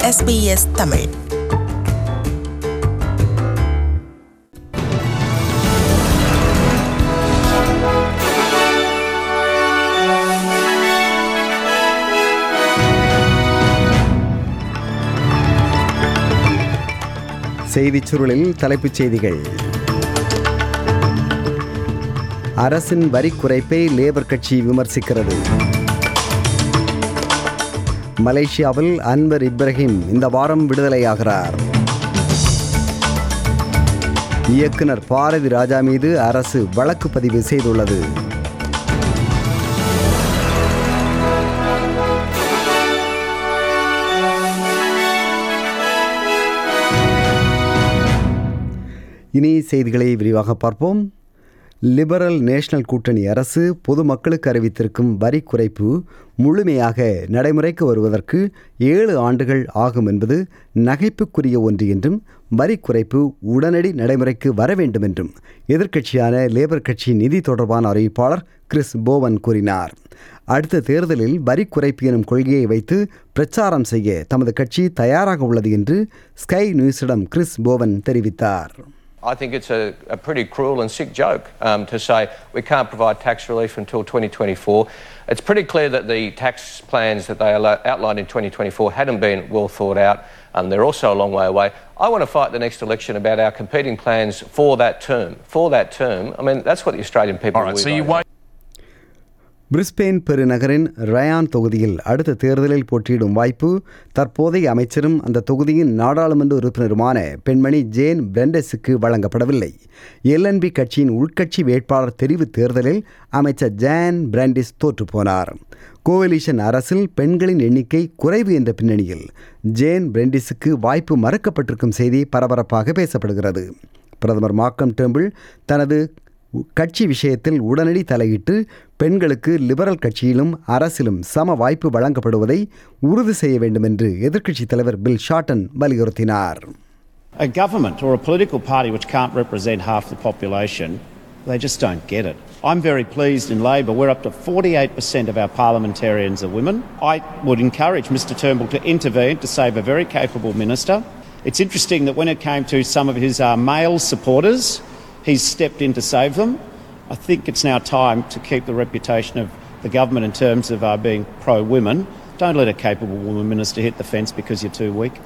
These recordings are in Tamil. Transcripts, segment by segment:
SBS தமிழ் செய்திச் சுருளில் தலைப்புச் செய்திகள் அரசின் வரி குறைப்பை லேபர் கட்சி விமர்சிக்கிறது மலேசியாவில் அன்வர் இப்ராஹிம் இந்த வாரம் விடுதலையாகிறார் இயக்குனர் பாரதி ராஜா மீது அரசு வழக்கு பதிவு செய்துள்ளது இனி செய்திகளை விரிவாக பார்ப்போம் லிபரல் நேஷனல் கூட்டணி அரசு பொதுமக்களுக்கு அறிவித்திருக்கும் வரி குறைப்பு முழுமையாக நடைமுறைக்கு வருவதற்கு ஏழு ஆண்டுகள் ஆகும் என்பது நகைப்புக்குரிய ஒன்று என்றும் வரி குறைப்பு உடனடி நடைமுறைக்கு வர வேண்டும் என்றும் எதிர்க்கட்சியான லேபர் கட்சி நிதி தொடர்பான அறிவிப்பாளர் கிறிஸ் போவன் கூறினார் அடுத்த தேர்தலில் வரி குறைப்பு எனும் கொள்கையை வைத்து பிரச்சாரம் செய்ய தமது கட்சி தயாராக உள்ளது என்று ஸ்கை நியூஸிடம் கிறிஸ் போவன் தெரிவித்தார் I think it's a, a pretty cruel and sick joke um, to say we can't provide tax relief until 2024. It's pretty clear that the tax plans that they allo- outlined in 2024 hadn't been well thought out. Um, they're also a long way away. I want to fight the next election about our competing plans for that term. For that term, I mean, that's what the Australian people All right, will so you vote. won't. Brisbane பெருநகரின் ரயான் தொகுதியில் அடுத்த தேர்தலில் போட்டியிடும் வாய்ப்பு தற்போதைய அமைச்சரும் அந்த தொகுதியின் நாடாளுமன்ற உறுப்பினருமான பெண்மணி ஜேன் பிரெண்டஸுக்கு வழங்கப்படவில்லை எல்என்பி கட்சியின் உள்கட்சி வேட்பாளர் தெரிவு தேர்தலில் அமைச்சர் ஜேன் பிராண்டிஸ் தோற்றுப்போனார் கோவலிஷன் அரசில் பெண்களின் எண்ணிக்கை குறைவு என்ற பின்னணியில் ஜேன் பிரெண்டிஸுக்கு வாய்ப்பு மறுக்கப்பட்டிருக்கும் செய்தி பரபரப்பாக பேசப்படுகிறது பிரதமர் மார்க்கம் டேம்பிள் தனது கட்சி விஷயத்தில் உடனடி தலையிட்டு பெண்களுக்கு லிபரல் கட்சியிலும் அரசிலும் சம வாய்ப்பு வழங்கப்படுவதை உறுதி செய்ய வேண்டும் என்று எதிர்க்கட்சித் தலைவர் பில் ஷார்டன் வலியுறுத்தினார் A government or a political party which can't represent half the population, they just don't get it. I'm very pleased in Labor, we're up to 48% of our parliamentarians are women. I would encourage Mr Turnbull to intervene to save a very capable minister. It's interesting that when it came to some of his uh, male supporters, he's stepped in to save them. I think it's now time to keep the reputation of the government in terms of uh, being pro women. Don't let a capable woman minister hit the fence because you're too weak.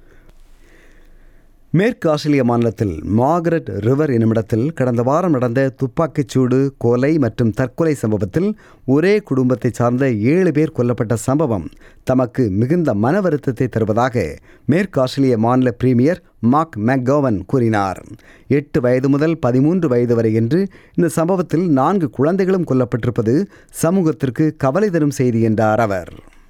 மேற்கு ஆஸ்திரேலிய மாநிலத்தில் மார்கரெட் ரிவர் என்னுமிடத்தில் கடந்த வாரம் நடந்த துப்பாக்கிச்சூடு கொலை மற்றும் தற்கொலை சம்பவத்தில் ஒரே குடும்பத்தைச் சார்ந்த ஏழு பேர் கொல்லப்பட்ட சம்பவம் தமக்கு மிகுந்த மன வருத்தத்தை தருவதாக மேற்கு ஆஸ்திரேலிய மாநில பிரீமியர் மார்க் மெக்கோவன் கூறினார் எட்டு வயது முதல் பதிமூன்று வயது வரை என்று இந்த சம்பவத்தில் நான்கு குழந்தைகளும் கொல்லப்பட்டிருப்பது சமூகத்திற்கு கவலை தரும் செய்தி என்றார் அவர்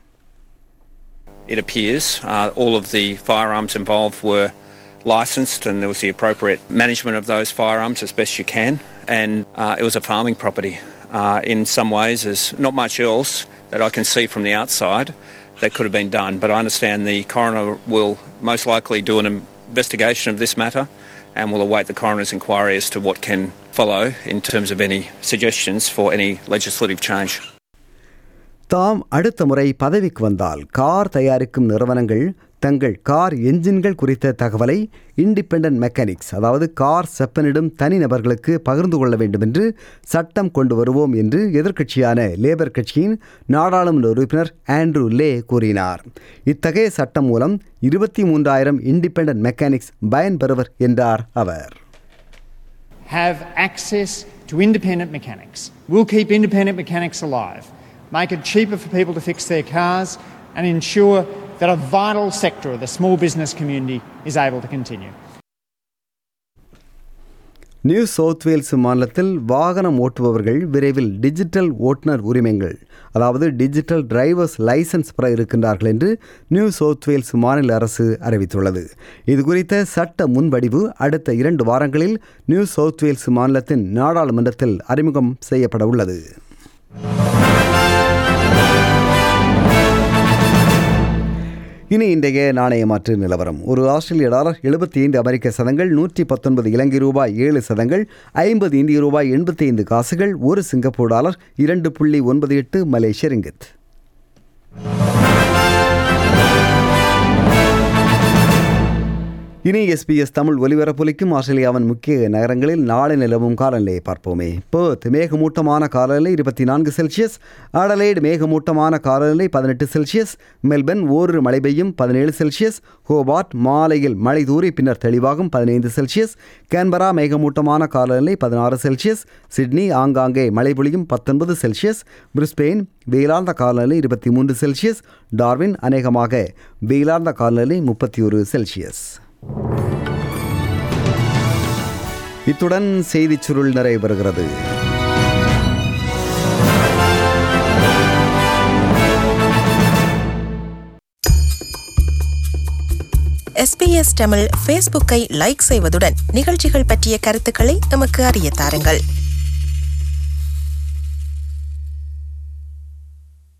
It appears uh, all of the firearms involved were licensed and there was the appropriate management of those firearms as best you can. And uh, it was a farming property. Uh, in some ways, there's not much else that I can see from the outside that could have been done. But I understand the coroner will most likely do an investigation of this matter and will await the coroner's inquiry as to what can follow in terms of any suggestions for any legislative change. தாம் அடுத்த முறை பதவிக்கு வந்தால் கார் தயாரிக்கும் நிறுவனங்கள் தங்கள் கார் என்ஜின்கள் குறித்த தகவலை இண்டிபெண்டன்ட் மெக்கானிக்ஸ் அதாவது கார் செப்பனிடும் தனிநபர்களுக்கு பகிர்ந்து கொள்ள வேண்டும் என்று சட்டம் கொண்டு வருவோம் என்று எதிர்க்கட்சியான லேபர் கட்சியின் நாடாளுமன்ற உறுப்பினர் ஆண்ட்ரூ லே கூறினார் இத்தகைய சட்டம் மூலம் இருபத்தி மூன்றாயிரம் இண்டிபெண்டன்ட் மெக்கானிக்ஸ் பயன்பெறுவர் என்றார் அவர் have access to independent mechanics. We'll keep independent mechanics alive, make it cheaper for people to fix their cars, and ensure that a vital sector of the small business community is able to continue. New South Wales மாநிலத்தில் வாகனம் ஓட்டுபவர்கள் விரைவில் டிஜிட்டல் ஓட்டுநர் உரிமங்கள் அதாவது டிஜிட்டல் டிரைவர்ஸ் லைசன்ஸ் பெற இருக்கின்றார்கள் என்று நியூ சவுத் வேல்ஸ் மாநில அரசு அறிவித்துள்ளது இது குறித்த சட்ட முன்வடிவு அடுத்த இரண்டு வாரங்களில் நியூ சவுத் வேல்ஸ் மாநிலத்தின் நாடாளுமன்றத்தில் அறிமுகம் செய்யப்பட உள்ளது இனி இன்றைய நாணய மாற்று நிலவரம் ஒரு ஆஸ்திரேலிய டாலர் எழுபத்தி ஐந்து அமெரிக்க சதங்கள் நூற்றி பத்தொன்பது இலங்கை ரூபாய் ஏழு சதங்கள் ஐம்பது இந்திய ரூபாய் எண்பத்தி ஐந்து காசுகள் ஒரு சிங்கப்பூர் டாலர் இரண்டு புள்ளி ஒன்பது எட்டு மலேசிய ரிங்கித் இனி எஸ்பிஎஸ் தமிழ் ஒலிபரப்பொலிக்கும் ஆஸ்திரேலியாவின் முக்கிய நகரங்களில் நாளை நிலவும் காலநிலையை பார்ப்போமே பேர்த் மேகமூட்டமான காலநிலை இருபத்தி நான்கு செல்சியஸ் அடலைடு மேகமூட்டமான காலநிலை பதினெட்டு செல்சியஸ் மெல்பர்ன் ஓரிரு மழை பெய்யும் பதினேழு செல்சியஸ் ஹோபார்ட் மாலையில் மழை தூறி பின்னர் தெளிவாகும் பதினைந்து செல்சியஸ் கேன்பரா மேகமூட்டமான காலநிலை பதினாறு செல்சியஸ் சிட்னி ஆங்காங்கே மழை பொழியும் பத்தொன்பது செல்சியஸ் பிரிஸ்பெயின் வெயிலார்ந்த காலநிலை இருபத்தி மூன்று செல்சியஸ் டார்வின் அநேகமாக வெயிலார்ந்த காலநிலை முப்பத்தி ஒரு செல்சியஸ் இத்துடன் செய்திச் சுருள் நிறைவு எஸ்பிஎஸ் தமிழ் ஃபேஸ்புக்கை லைக் செய்வதுடன் நிகழ்ச்சிகள் பற்றிய கருத்துக்களை எமக்கு அறிய தாருங்கள்